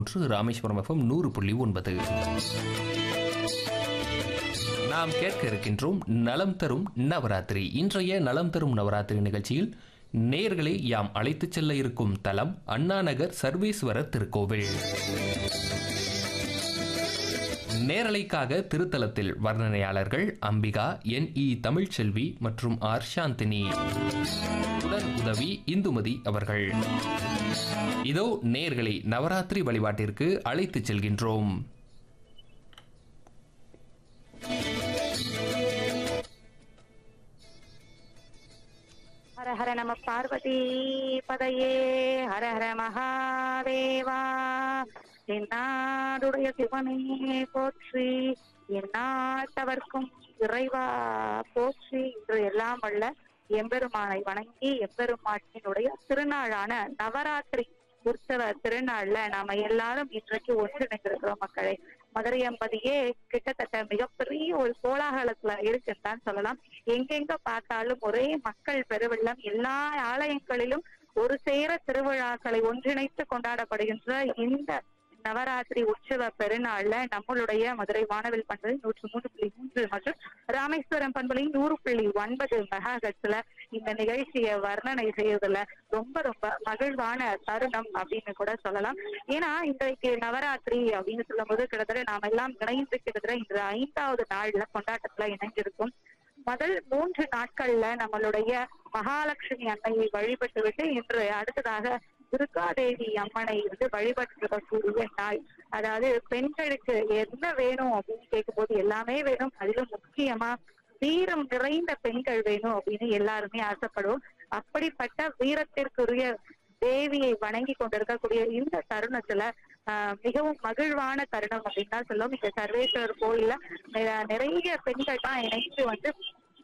ஒன்று ராமேஸ்வரம் எஃப்எம் நூறு புள்ளி ஒன்பது நாம் கேட்க இருக்கின்றோம் நலம் தரும் நவராத்திரி இன்றைய நலம் தரும் நவராத்திரி நிகழ்ச்சியில் நேர்களை யாம் அழைத்துச் செல்ல இருக்கும் தலம் அண்ணாநகர் சர்வேஸ்வரர் திருக்கோவில் நேரலைக்காக திருத்தலத்தில் வர்ணனையாளர்கள் அம்பிகா என் இ தமிழ்ச்செல்வி மற்றும் ஆர் சாந்தினி உடன் உதவி இந்துமதி அவர்கள் இதோ நேர்களை நவராத்திரி வழிபாட்டிற்கு அழைத்துச் செல்கின்றோம் ஹர ஹர நம பார்வதி பதையே ஹர ஹர மகாதேவா என்னாடுடைய சிவனே போற்றி எந்நாட்டவர்க்கும் இறைவா போற்றி இன்று எல்லாம் வல்ல எம்பெருமானை வணங்கி எம்பெருமாட்டினுடைய திருநாளான நவராத்திரி உற்சவ திருநாள்ல நாம எல்லாரும் இன்றைக்கு ஒன்றிணைந்திருக்கிறோம் மக்களே மதுரை அம்பதியே கிட்டத்தட்ட மிகப்பெரிய ஒரு கோலாகலத்துல இருக்குன்னு தான் சொல்லலாம் எங்கெங்க பார்த்தாலும் ஒரே மக்கள் பெருவெள்ளம் எல்லா ஆலயங்களிலும் ஒரு சேர திருவிழாக்களை ஒன்றிணைத்து கொண்டாடப்படுகின்ற இந்த நவராத்திரி உற்சவ பெருநாள்ல நம்மளுடைய மதுரை வானவில் பண்பலை நூற்று மூன்று புள்ளி மூன்று மற்றும் ராமேஸ்வரம் பண்பலை நூறு புள்ளி ஒன்பது மெகாகட்ஸ்ல இந்த நிகழ்ச்சியை வர்ணனை செய்வதில் ரொம்ப ரொம்ப மகிழ்வான தருணம் அப்படின்னு கூட சொல்லலாம் ஏன்னா இன்றைக்கு நவராத்திரி அப்படின்னு சொல்லும்போது கிட்டத்தட்ட நாம எல்லாம் இணைந்து கிட்டத்தட்ட இன்று ஐந்தாவது நாள்ல கொண்டாட்டத்துல இணைஞ்சிருக்கும் முதல் மூன்று நாட்கள்ல நம்மளுடைய மகாலட்சுமி அன்னையை வழிபட்டு விட்டு இன்று அடுத்ததாக துர்காதேவி அம்மனை வந்து வழிபட்டுக்கூடிய நாள் அதாவது பெண்களுக்கு என்ன வேணும் அப்படின்னு கேட்கும்போது எல்லாமே வேணும் அதிலும் முக்கியமா வீரம் நிறைந்த பெண்கள் வேணும் அப்படின்னு எல்லாருமே ஆசைப்படுவோம் அப்படிப்பட்ட வீரத்திற்குரிய தேவியை வணங்கி கொண்டிருக்கக்கூடிய இந்த தருணத்துல ஆஹ் மிகவும் மகிழ்வான தருணம் அப்படின்னு தான் சொல்லுவோம் இந்த சர்வேஸ்வரர் கோயில்ல நிற- நிறைய பெண்கள் தான் இணைந்து வந்து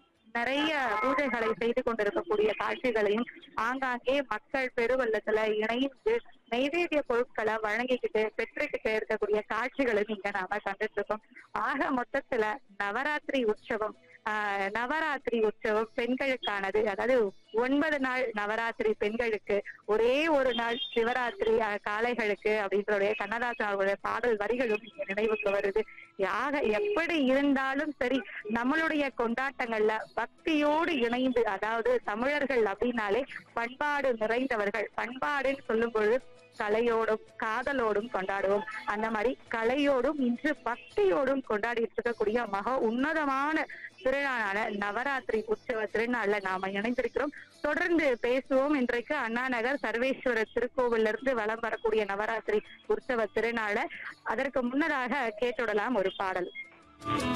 நிறைய பூஜைகளை செய்து கொண்டிருக்கக்கூடிய காட்சிகளையும் ஆங்காங்கே மக்கள் பெருவெள்ளத்துல இணைந்து நைவேத்திய பொருட்களை வழங்கிக்கிட்டு பெற்றுக்கிட்டு இருக்கக்கூடிய காட்சிகளையும் இங்க நாம கண்டுட்டு இருக்கோம் ஆக மொத்தத்துல நவராத்திரி உற்சவம் ஆஹ் நவராத்திரி உற்சவம் பெண்களுக்கானது அதாவது ஒன்பது நாள் நவராத்திரி பெண்களுக்கு ஒரே ஒரு நாள் சிவராத்திரி ஆஹ் காளைகளுக்கு அப்படின்றடைய கண்ணதாசன் அவர்களுடைய பாடல் வரிகளும் இங்க நினைவுக்கு வருது யாக எப்படி இருந்தாலும் சரி நம்மளுடைய கொண்டாட்டங்கள்ல பக்தியோடு இணைந்து அதாவது தமிழர்கள் அப்படின்னாலே பண்பாடு நிறைந்தவர்கள் பண்பாடுன்னு சொல்லும் பொழுது கலையோடும் காதலோடும் கொண்டாடுவோம் அந்த மாதிரி கலையோடும் இன்று பக்தியோடும் கொண்டாடிட்டு இருக்கக்கூடிய மக உன்னதமான திருநாளான நவராத்திரி உற்சவ திருநாள்ல நாம இணைந்திருக்கிறோம் தொடர்ந்து பேசுவோம் இன்றைக்கு அண்ணா நகர் சர்வேஸ்வரர் திருக்கோவிலிருந்து இருந்து வலம் வரக்கூடிய நவராத்திரி உற்சவ திருநாள அதற்கு முன்னதாக கேட்டுடலாம் ஒரு பாடல்